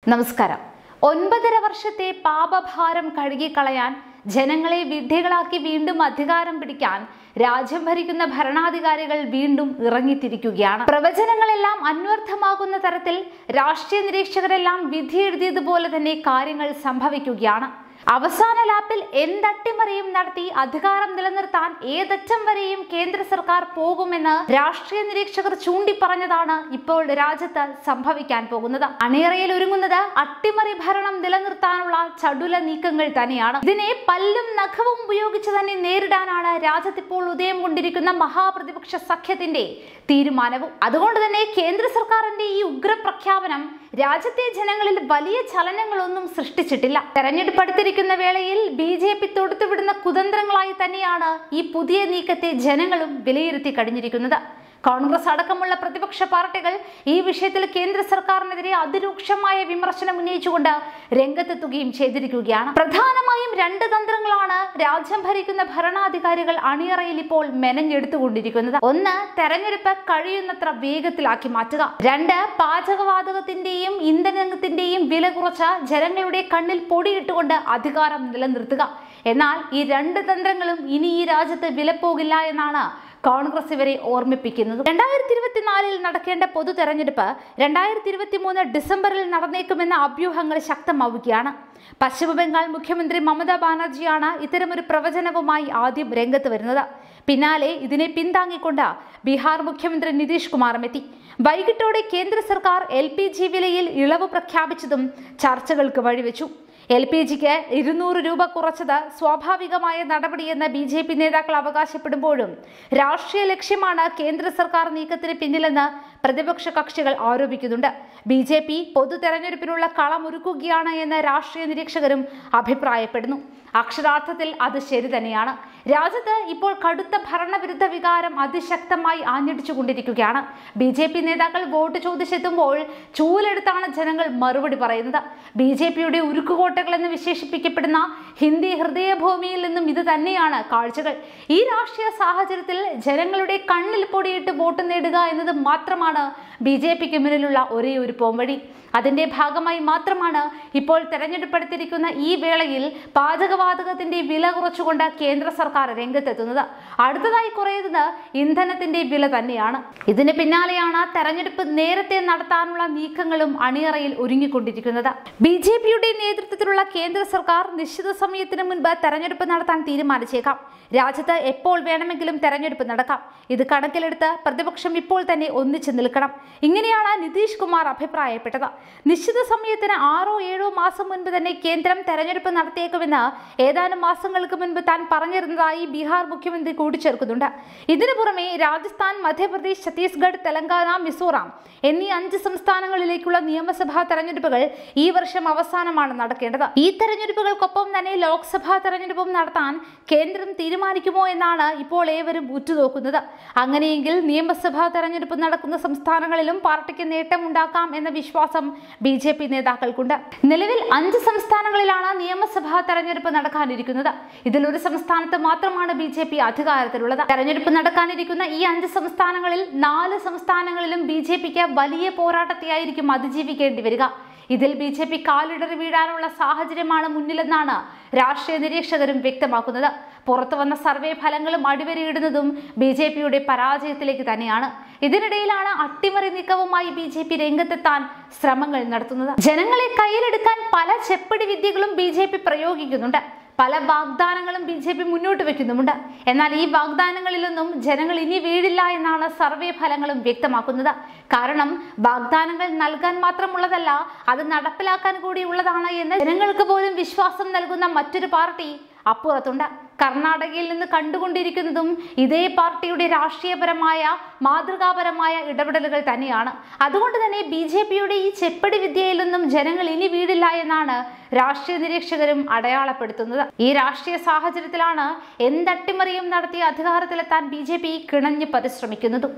നമസ്കാരം ഒൻപതര വർഷത്തെ പാപഭാരം കഴുകിക്കളയാൻ ജനങ്ങളെ വിഡ്ഢികളാക്കി വീണ്ടും അധികാരം പിടിക്കാൻ രാജ്യം ഭരിക്കുന്ന ഭരണാധികാരികൾ വീണ്ടും ഇറങ്ങിത്തിരിക്കുകയാണ് പ്രവചനങ്ങളെല്ലാം അന്വർത്ഥമാകുന്ന തരത്തിൽ രാഷ്ട്രീയ നിരീക്ഷകരെല്ലാം വിധി എഴുതിയതുപോലെ തന്നെ കാര്യങ്ങൾ സംഭവിക്കുകയാണ് അവസാന ലാപ്പിൽ എന്തട്ടിമറിയും നടത്തി അധികാരം നിലനിർത്താൻ ഏതറ്റം വരെയും കേന്ദ്ര സർക്കാർ പോകുമെന്ന് രാഷ്ട്രീയ നിരീക്ഷകർ ചൂണ്ടിപ്പറഞ്ഞതാണ് ഇപ്പോൾ രാജ്യത്ത് സംഭവിക്കാൻ പോകുന്നത് അണിയറയിൽ ഒരുങ്ങുന്നത് അട്ടിമറി ഭരണം നിലനിർത്താനുള്ള ചടുല നീക്കങ്ങൾ തന്നെയാണ് ഇതിനെ പല്ലും നഖവും ഉപയോഗിച്ച് തന്നെ നേരിടാനാണ് രാജ്യത്ത് ഇപ്പോൾ ഉദയം കൊണ്ടിരിക്കുന്ന മഹാപ്രതിപക്ഷ സഖ്യത്തിന്റെ തീരുമാനവും അതുകൊണ്ട് തന്നെ കേന്ദ്ര സർക്കാരിന്റെ ഈ ഉഗ്രപ്രഖ്യാപനം രാജ്യത്തെ ജനങ്ങളിൽ വലിയ ചലനങ്ങളൊന്നും സൃഷ്ടിച്ചിട്ടില്ല തെരഞ്ഞെടുപ്പ് അടുത്തിരിക്കുന്ന വേളയിൽ ബി ജെ പി തൊടുത്തുവിടുന്ന കുതന്ത്രങ്ങളായി തന്നെയാണ് ഈ പുതിയ നീക്കത്തെ ജനങ്ങളും വിലയിരുത്തി കഴിഞ്ഞിരിക്കുന്നത് കോൺഗ്രസ് അടക്കമുള്ള പ്രതിപക്ഷ പാർട്ടികൾ ഈ വിഷയത്തിൽ കേന്ദ്ര സർക്കാരിനെതിരെ അതിരൂക്ഷമായ വിമർശനം ഉന്നയിച്ചുകൊണ്ട് രംഗത്തെത്തുകയും ചെയ്തിരിക്കുകയാണ് പ്രധാനമായും രണ്ട് തന്ത്രങ്ങളാണ് രാജ്യം ഭരിക്കുന്ന ഭരണാധികാരികൾ അണിയറയിൽ ഇപ്പോൾ മെനഞ്ഞെടുത്തുകൊണ്ടിരിക്കുന്നത് ഒന്ന് തെരഞ്ഞെടുപ്പ് കഴിയുന്നത്ര വേഗത്തിലാക്കി മാറ്റുക രണ്ട് പാചകവാതകത്തിന്റെയും ഇന്ധനത്തിന്റെയും വില കുറച്ച് ജനങ്ങളുടെ കണ്ണിൽ പൊടിയിട്ടുകൊണ്ട് അധികാരം നിലനിർത്തുക എന്നാൽ ഈ രണ്ട് തന്ത്രങ്ങളും ഇനി ഈ രാജ്യത്ത് വിലപ്പോകില്ല എന്നാണ് കോൺഗ്രസ് ഇവരെ ഓർമ്മിപ്പിക്കുന്നത് രണ്ടായിരത്തി ഇരുപത്തിനാലിൽ നടക്കേണ്ട പൊതു തെരഞ്ഞെടുപ്പ് രണ്ടായിരത്തി ഇരുപത്തി മൂന്ന് ഡിസംബറിൽ നടന്നേക്കുമെന്ന അഭ്യൂഹങ്ങൾ ശക്തമാവുകയാണ് പശ്ചിമ ബംഗാൾ മുഖ്യമന്ത്രി മമതാ ബാനർജിയാണ് ഇത്തരമൊരു പ്രവചനവുമായി ആദ്യം രംഗത്ത് വരുന്നത് പിന്നാലെ ഇതിനെ പിന്താങ്ങിക്കൊണ്ട് ബീഹാർ മുഖ്യമന്ത്രി നിതീഷ് കുമാറും എത്തി വൈകിട്ടോടെ കേന്ദ്ര സർക്കാർ എൽ പി ജി വിലയിൽ ഇളവ് പ്രഖ്യാപിച്ചതും ചർച്ചകൾക്ക് വഴിവെച്ചു എൽ പി ജിക്ക് ഇരുന്നൂറ് രൂപ കുറച്ചത് സ്വാഭാവികമായ നടപടിയെന്ന് ബി ജെ പി നേതാക്കൾ അവകാശപ്പെടുമ്പോഴും രാഷ്ട്രീയ ലക്ഷ്യമാണ് കേന്ദ്ര സർക്കാർ നീക്കത്തിന് പിന്നിലെന്ന് പ്രതിപക്ഷ കക്ഷികൾ ആരോപിക്കുന്നുണ്ട് ബി ജെ പി പൊതു തെരഞ്ഞെടുപ്പിനുള്ള കളമൊരുക്കുകയാണ് എന്ന് രാഷ്ട്രീയ നിരീക്ഷകരും അഭിപ്രായപ്പെടുന്നു അക്ഷരാർത്ഥത്തിൽ അത് ശരി തന്നെയാണ് രാജ്യത്ത് ഇപ്പോൾ കടുത്ത ഭരണവിരുദ്ധ വികാരം അതിശക്തമായി ആഞ്ഞടിച്ചുകൊണ്ടിരിക്കുകയാണ് ബി ജെ പി നേതാക്കൾ വോട്ട് ചോദിച്ചെത്തുമ്പോൾ ചൂലെടുത്താണ് ജനങ്ങൾ മറുപടി പറയുന്നത് ബി ജെ പിയുടെ ഉരുക്കുകോട്ടകൾ എന്ന് വിശേഷിപ്പിക്കപ്പെടുന്ന ഹിന്ദി ഹൃദയഭൂമിയിൽ നിന്നും ഇത് തന്നെയാണ് കാഴ്ചകൾ ഈ രാഷ്ട്രീയ സാഹചര്യത്തിൽ ജനങ്ങളുടെ കണ്ണിൽ പൊടിയിട്ട് വോട്ട് നേടുക എന്നത് മാത്രമാണ് ബി ജെ പിക്ക് മുന്നിലുള്ള ഒരേ ഒരു പോംവഴി അതിന്റെ ഭാഗമായി മാത്രമാണ് ഇപ്പോൾ തെരഞ്ഞെടുപ്പെടുത്തിരിക്കുന്ന ഈ വേളയിൽ പാചകവാതകത്തിന്റെ വില കുറച്ചുകൊണ്ട് കേന്ദ്ര സർക്കാർ രംഗത്തെത്തുന്നത് അടുത്തതായി കുറയുന്നത് ഇന്ധനത്തിന്റെ വില തന്നെയാണ് ഇതിന് പിന്നാലെയാണ് തെരഞ്ഞെടുപ്പ് നേരത്തെ നടത്താനുള്ള നീക്കങ്ങളും അണിയറയിൽ ഒരുങ്ങിക്കൊണ്ടിരിക്കുന്നത് ബി ജെ പിയുടെ നേതൃത്വത്തിലുള്ള കേന്ദ്ര സർക്കാർ നിശ്ചിത സമയത്തിന് മുൻപ് തെരഞ്ഞെടുപ്പ് നടത്താൻ തീരുമാനിച്ചേക്കാം രാജ്യത്ത് എപ്പോൾ വേണമെങ്കിലും തെരഞ്ഞെടുപ്പ് നടക്കാം ഇത് കണക്കിലെടുത്ത് പ്രതിപക്ഷം ഇപ്പോൾ തന്നെ ഒന്നിച്ചു നിൽക്കണം ഇങ്ങനെയാണ് നിതീഷ് കുമാർ അഭിപ്രായപ്പെട്ടത് നിശ്ചിത സമയത്തിന് ആറോ ഏഴോ മാസം മുൻപ് തന്നെ കേന്ദ്രം തെരഞ്ഞെടുപ്പ് നടത്തിയേക്കുമെന്ന് ഏതാനും മാസങ്ങൾക്ക് മുൻപ് താൻ പറഞ്ഞിരുന്നതായി ബീഹാർ മുഖ്യമന്ത്രി കൂട്ടിച്ചേർക്കുന്നുണ്ട് ഇതിനു പുറമെ രാജസ്ഥാൻ മധ്യപ്രദേശ് ഛത്തീസ്ഗഡ് തെലങ്കാന മിസോറാം എന്നീ അഞ്ച് സംസ്ഥാനങ്ങളിലേക്കുള്ള നിയമസഭാ തെരഞ്ഞെടുപ്പുകൾ ഈ വർഷം അവസാനമാണ് നടക്കേണ്ടത് ഈ തെരഞ്ഞെടുപ്പുകൾക്കൊപ്പം തന്നെ ലോക്സഭാ തെരഞ്ഞെടുപ്പും നടത്താൻ കേന്ദ്രം തീരുമാനിക്കുമോ എന്നാണ് ഇപ്പോൾ ഏവരും ഉറ്റുനോക്കുന്നത് അങ്ങനെയെങ്കിൽ നിയമസഭാ തെരഞ്ഞെടുപ്പ് നടക്കുന്ന സംസ്ഥാനങ്ങളിലും പാർട്ടിക്ക് നേട്ടമുണ്ടാക്കാം എന്ന വിശ്വാസം ബി ജെ പി നേതാക്കൾക്കുണ്ട് നിലവിൽ അഞ്ച് സംസ്ഥാനങ്ങളിലാണ് നിയമസഭാ തെരഞ്ഞെടുപ്പ് നടക്കാനിരിക്കുന്നത് ഇതിൽ ഒരു സംസ്ഥാനത്ത് മാത്രമാണ് ബി ജെ പി അധികാരത്തിലുള്ളത് തെരഞ്ഞെടുപ്പ് നടക്കാനിരിക്കുന്ന ഈ അഞ്ച് സംസ്ഥാനങ്ങളിൽ നാല് സംസ്ഥാനങ്ങളിലും ബി ജെ പിക്ക് വലിയ പോരാട്ടത്തെയായിരിക്കും അതിജീവിക്കേണ്ടി വരിക ഇതിൽ ബി ജെ പി കാലിടറി വീഴാനുള്ള സാഹചര്യമാണ് മുന്നിലെന്നാണ് രാഷ്ട്രീയ നിരീക്ഷകരും വ്യക്തമാക്കുന്നത് പുറത്തു വന്ന സർവേ ഫലങ്ങളും അടിവരയിടുന്നതും ബി ജെ പിയുടെ പരാജയത്തിലേക്ക് തന്നെയാണ് ഇതിനിടയിലാണ് അട്ടിമറി നീക്കവുമായി ബി ജെ പി രംഗത്തെത്താൻ ശ്രമങ്ങൾ നടത്തുന്നത് ജനങ്ങളെ കയ്യിലെടുക്കാൻ പല ചെപ്പടി വിദ്യകളും ബി ജെ പി പ്രയോഗിക്കുന്നുണ്ട് പല വാഗ്ദാനങ്ങളും ബി ജെ പി മുന്നോട്ട് വെക്കുന്നുമുണ്ട് എന്നാൽ ഈ വാഗ്ദാനങ്ങളിലൊന്നും ജനങ്ങൾ ഇനി വീഴില്ല എന്നാണ് സർവേ ഫലങ്ങളും വ്യക്തമാക്കുന്നത് കാരണം വാഗ്ദാനങ്ങൾ നൽകാൻ മാത്രമുള്ളതല്ല അത് നടപ്പിലാക്കാൻ കൂടിയുള്ളതാണ് എന്ന് ജനങ്ങൾക്ക് പോലും വിശ്വാസം നൽകുന്ന മറ്റൊരു പാർട്ടി അപ്പുറത്തുണ്ട് കർണാടകയിൽ നിന്ന് കണ്ടുകൊണ്ടിരിക്കുന്നതും ഇതേ പാർട്ടിയുടെ രാഷ്ട്രീയപരമായ മാതൃകാപരമായ ഇടപെടലുകൾ തന്നെയാണ് അതുകൊണ്ട് തന്നെ ബി ജെ പിയുടെ ഈ ചെപ്പടി വിദ്യയിലൊന്നും ജനങ്ങൾ ഇനി വീടില്ല എന്നാണ് രാഷ്ട്രീയ നിരീക്ഷകരും അടയാളപ്പെടുത്തുന്നത് ഈ രാഷ്ട്രീയ സാഹചര്യത്തിലാണ് എന്തട്ടിമറിയും നടത്തി അധികാരത്തിലെത്താൻ ബി ജെ പി കിണഞ്ഞ് പരിശ്രമിക്കുന്നതും